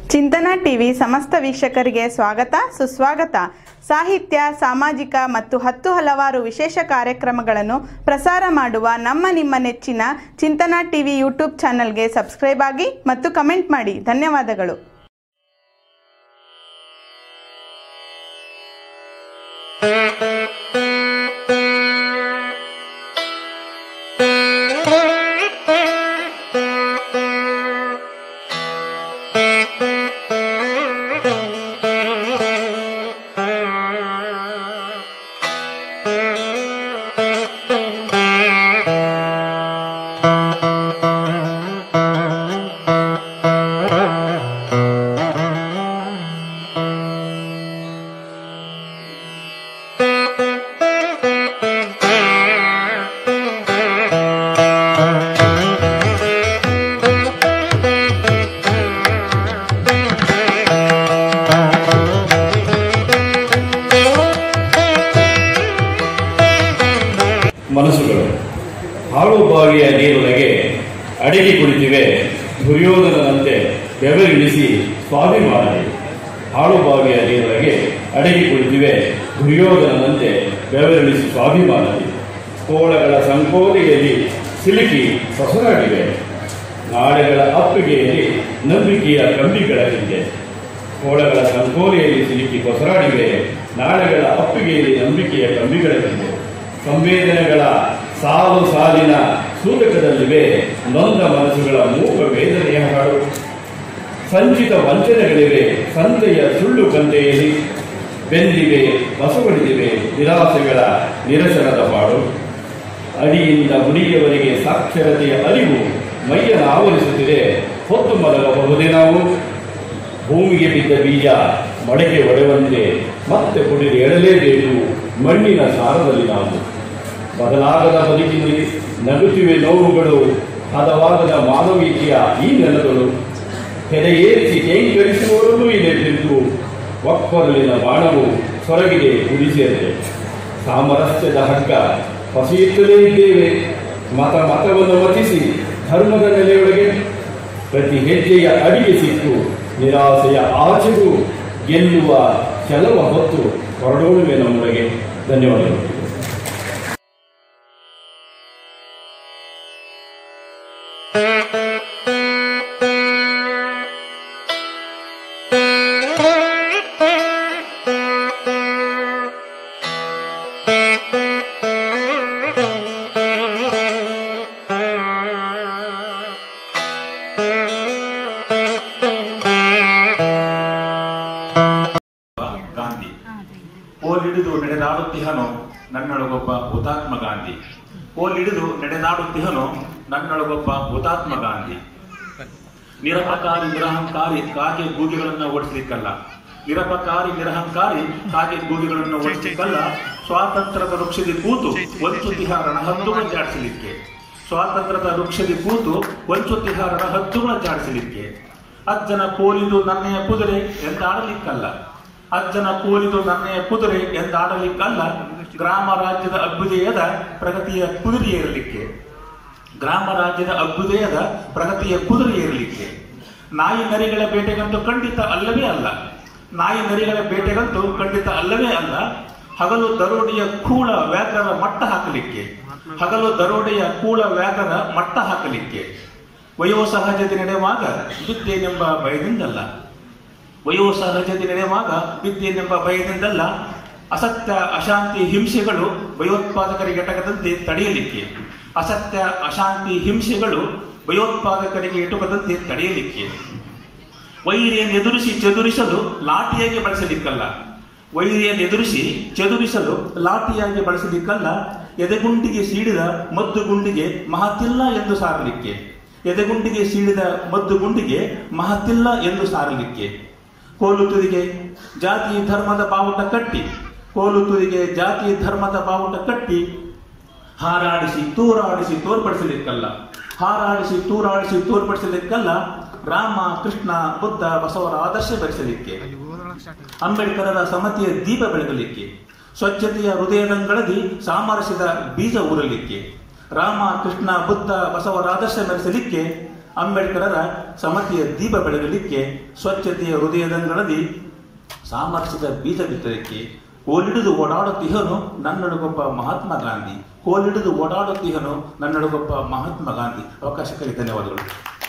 ಚಿಂತನ ಟಿವಿ ಸಮಸ್ತ ವೀಕ್ಷಕರಿಗೆ ಸ್ವಾಗತ ಸುಸ್ವಾಗತ ಸಾಹಿತ್ಯ ಸಾಮಾಜಿಕ ಮತ್ತು ಹತ್ತು ಹಲವಾರು ವಿಶೇಷ ಕಾರ್ಯಕ್ರಮಗಳನ್ನು ಪ್ರಸಾರ ಮಾಡುವ ನಮ್ಮ ನಿಮ್ಮ ನೆಚ್ಚಿನ ಚಿಂತನ ಟಿವಿ ಯೂಟ್ಯೂಬ್ ಚಾನಲ್ಗೆ ಸಬ್ಸ್ಕ್ರೈಬ್ ಆಗಿ ಮತ್ತು ಕಮೆಂಟ್ ಮಾಡಿ ಧನ್ಯವಾದಗಳು ಮನಸ್ಸುಗಳು ಹಾಳು ಬಾವಿಯ ನೀರೊಳಗೆ ಅಡಗಿ ಕುಳಿತಿವೆ ದುರ್ಯೋಧನದಂತೆ ಬೆವರಿಳಿಸಿ ಸ್ವಾಭಿಮಾನದಿ ಹಾಳು ಬಾವಿಯ ನೀರೊಳಗೆ ಅಡಗಿ ಕುಳಿತಿವೆ ದುರ್ಯೋಧನದಂತೆ ಬೆವರಿಳಿಸಿ ಸ್ವಾಭಿಮಾನದಿ ಕೋಳಗಳ ಸಂಕೋಲೆಯಲ್ಲಿ ಸಿಲುಕಿ ಸೊಸರಾಡಿವೆ ನಾಳೆಗಳ ಅಪ್ಪಿಗೆಯಲ್ಲಿ ನಂಬಿಕೆಯ ಕಂಬಿಗಳ ಹಿಂದೆ ಕೋಳಗಳ ಸಂಕೋಲೆಯಲ್ಲಿ ಸಿಲುಕಿ ಕೊಸರಾಡಿವೆ ನಾಳೆಗಳ ಅಪ್ಪಿಗೆಯಲ್ಲಿ ನಂಬಿಕೆಯ ಕಂಬಿಗಳ ಹಿಂದೆ ಸಂವೇದನೆಗಳ ಸಾಲು ಸಾಲಿನ ಸೂತಕದಲ್ಲಿವೆ ನೊಂದ ಮನಸ್ಸುಗಳ ಮೂಕ ವೇದನೆಯ ಹಾಡು ಸಂಚಿತ ವಂಚನೆಗಳಿವೆ ಸಂತೆಯ ಸುಳ್ಳು ಕಂತೆಯಲ್ಲಿ ಬೆಂದಿವೆ ಬಸವಡಿದಿವೆ ನಿರಾಸೆಗಳ ನಿರಸನದ ಪಾಡು ಅಡಿಯಿಂದ ಮುಡಿಯವರೆಗೆ ಸಾಕ್ಷರತೆಯ ಅರಿವು ಮೈಯನ್ನು ಆವರಿಸುತ್ತಿದೆ ಹೊತ್ತು ಮಲಗಬಹುದೇ ನಾವು ಭೂಮಿಗೆ ಬಿದ್ದ ಬೀಜ ಮೊಳಕೆ ಒಡೆವಂತೆ ಮತ್ತೆ ಕುಡಿದು ಎಳಲೇಬೇಕು ಮಣ್ಣಿನ ಸಾರದಲ್ಲಿ ನಾವು ಬದಲಾಗದ ಬದುಕಿನಲ್ಲಿ ನಗುತ್ತಿವೆ ನೋವುಗಳು ಹದವಾಗದ ಮಾನವೀಯತೆಯ ಈ ನೆಲಗಳು ಹೆದೆ ಏರಿಸಿ ಕೇಂಕರಿಸುವವರಲ್ಲೂ ಇದೆ ಬಿದ್ದು ಒಕ್ಕೊರಲಿನ ಬಾಣವು ಸೊರಗಿದೆ ಕುದಿಸಿದೆ ಸಾಮರಸ್ಯದ ಹಗ್ಗ ಹೊಸೆಯುತ್ತಲೇ ಇದ್ದೇವೆ ಮತ ಮತವನ್ನು ಮತಿಸಿ ಧರ್ಮದ ನೆಲೆಯೊಳಗೆ ಪ್ರತಿ ಹೆಜ್ಜೆಯ ಅಡಿಗೆ ಸಿಕ್ಕು ನಿರಾಸೆಯ ಆಚೆಗೂ ಗೆಲ್ಲುವ ಕೆಲವ ಹೊತ್ತು ಹೊರಡೋಳುವೆ ನಮ್ಮೊಳಗೆ ಧನ್ಯವಾದಗಳು ಗಾಂಧಿ ಓಲಿಡಿದು ನಡೆದಾಡುತ್ತಿಹನು ನನ್ನೊಳಗೊಬ್ಬ ಹುತಾತ್ಮ ಗಾಂಧಿ ಓಲಿಡಿದು ನಡೆದಾಡುತ್ತಿಹನು ನನ್ನೊಳಗೊಬ್ಬ ಹುತಾತ್ಮ ಗಾಂಧಿ ನಿರಪಕಾರಿ ನಿರಹಂಕಾರಿ ಕಾಗೆ ಗೂಗಿಗಳನ್ನ ಓಡಿಸ್ಲಿಕ್ಕಲ್ಲ ನಿರಪಕಾರಿ ನಿರಹಂಕಾರಿ ಕಾಗೆ ಗೂಗಿಗಳನ್ನು ಓಡಿಸ್ಲಿಕ್ಕಲ್ಲ ಸ್ವಾತಂತ್ರ್ಯದ ವೃಕ್ಷದಿ ಕೂತು ವಂಚುತಿಹ ರಣಹದ್ದುಗಳ ಜಾಡಿಸಲಿಕ್ಕೆ ಸ್ವಾತಂತ್ರ್ಯದ ವೃಕ್ಷದಿ ಕೂತು ವಂಚುತಿಹ ರಣಹದ್ದುಗಳ ಜಾಡಿಸಲಿಕ್ಕೆ ಅಜ್ಜನ ಕೋಲಿದು ನನ್ನೆಯ ಕುದುರೆ ಎಂದಾಡಲಿಕ್ಕಲ್ಲ ಅಜ್ಜನ ಕೋಲಿದು ನನ್ನೆಯ ಕುದುರೆ ಎಂದಾಡಲಿಕ್ಕಲ್ಲ ಗ್ರಾಮ ರಾಜ್ಯದ ಅಭ್ಯುದಯದ ಪ್ರಗತಿಯ ಕುದುರೆ ಏರಲಿಕ್ಕೆ ಗ್ರಾಮ ರಾಜ್ಯದ ಅಭ್ಯುದಯದ ಪ್ರಗತಿಯ ಕುದುರೆ ಏರಲಿಕ್ಕೆ ನಾಯಿ ನರಿಗಳ ಬೇಟೆಗಂತೂ ಖಂಡಿತ ಅಲ್ಲವೇ ಅಲ್ಲ ನಾಯಿ ನರಿಗಳ ಬೇಟೆಗಂತೂ ಖಂಡಿತ ಅಲ್ಲವೇ ಅಲ್ಲ ಹಗಲು ದರೋಡೆಯ ಕೂಳ ವ್ಯಾಘ್ರರ ಮಟ್ಟ ಹಾಕಲಿಕ್ಕೆ ಹಗಲು ದರೋಡೆಯ ಕೂಳ ವ್ಯಾಘ್ರರ ಮಟ್ಟ ಹಾಕಲಿಕ್ಕೆ ವಯೋಸಹಜತೆ ನಡೆಯುವಾಗ ವಿದ್ಯೆನೆಂಬ ಭಯದಿಂದಲ್ಲ ವಯೋಸಹಜತೆ ನಡೆಯುವಾಗ ವಿದ್ಯೆನೆಂಬ ಭಯದಿಂದಲ್ಲ ಅಸತ್ಯ ಅಶಾಂತಿ ಹಿಂಸೆಗಳು ಭಯೋತ್ಪಾದಕರಿಗೆ ಎಟಕದಂತೆ ತಡೆಯಲಿಕ್ಕೆ ಅಸತ್ಯ ಅಶಾಂತಿ ಹಿಂಸೆಗಳು ಭಯೋತ್ಪಾದಕರಿಗೆ ಎಟುಕದಂತೆ ತಡೆಯಲಿಕ್ಕೆ ವೈರಿಯನ್ನು ಎದುರಿಸಿ ಚದುರಿಸಲು ಲಾಠಿಯಾಗಿ ಬಳಸಲಿಕ್ಕಲ್ಲ ವೈರಿಯನ್ನು ಎದುರಿಸಿ ಚದುರಿಸಲು ಲಾಠಿಯಾಗಿ ಬಳಸಲಿಕ್ಕಲ್ಲ ಎದೆಗುಂಡಿಗೆ ಸೀಡಿದ ಮದ್ದು ಗುಂಡಿಗೆ ಮಹತ್ತಿಲ್ಲ ಎಂದು ಸಾರಲಿಕ್ಕೆ ಎದೆಗುಂಡಿಗೆ ಸೀಳಿದ ಮದ್ದು ಗುಂಡಿಗೆ ಮಹತ್ತಿಲ್ಲ ಎಂದು ಸಾರಲಿಕ್ಕೆ ಕೋಲು ತುದಿಗೆ ಜಾತಿ ಧರ್ಮದ ಬಾವುಟ ಕಟ್ಟಿ ಕೋಲು ತುದಿಗೆ ಜಾತಿ ಧರ್ಮದ ಬಾವುಟ ಕಟ್ಟಿ ಹಾರಾಡಿಸಿ ತೂರಾಡಿಸಿ ತೋರ್ಪಡಿಸಲಿಕ್ಕಲ್ಲ ಹಾರಾಡಿಸಿ ತೂರಾಡಿಸಿ ತೋರ್ಪಡಿಸಲಿಕ್ಕಲ್ಲ ರಾಮ ಕೃಷ್ಣ ಬುದ್ಧ ಬಸವರ ಆದರ್ಶ ಬೆಳೆಸಲಿಕ್ಕೆ ಅಂಬೇಡ್ಕರರ ಸಮತೆಯ ದೀಪ ಬೆಳಗಲಿಕ್ಕೆ ಸ್ವಚ್ಛತೆಯ ಹೃದಯದಂಗಳದಿ ಸಾಮರಸ್ಯದ ಬೀಜ ಊರಲಿಕ್ಕೆ ರಾಮ ಕೃಷ್ಣ ಬುದ್ಧ ಬಸವರ ಆದರ್ಶ ಮೆರೆಸಲಿಕ್ಕೆ ಅಂಬೇಡ್ಕರರ ಸಮತೆಯ ದೀಪ ಬೆಳಗಲಿಕ್ಕೆ ಸ್ವಚ್ಛತೆಯ ಹೃದಯದಂಗಳಲ್ಲಿ ಸಾಮರ್ಥ್ಯದ ಬೀಜ ಬಿತ್ತಲಿಕ್ಕೆ ಕೋಲಿಡಿದು ಓಡಾಡುತ್ತಿಹನು ನನ್ನೊಳಗೊಬ್ಬ ಮಹಾತ್ಮ ಗಾಂಧಿ ಕೋಲಿಡಿದು ಓಡಾಡುತ್ತಿಹನು ನನ್ನೊಳಗೊಬ್ಬ ಮಹಾತ್ಮ ಗಾಂಧಿ ಅವಕಾಶಕ್ಕಾಗಿ ಧನ್ಯವಾದಗಳು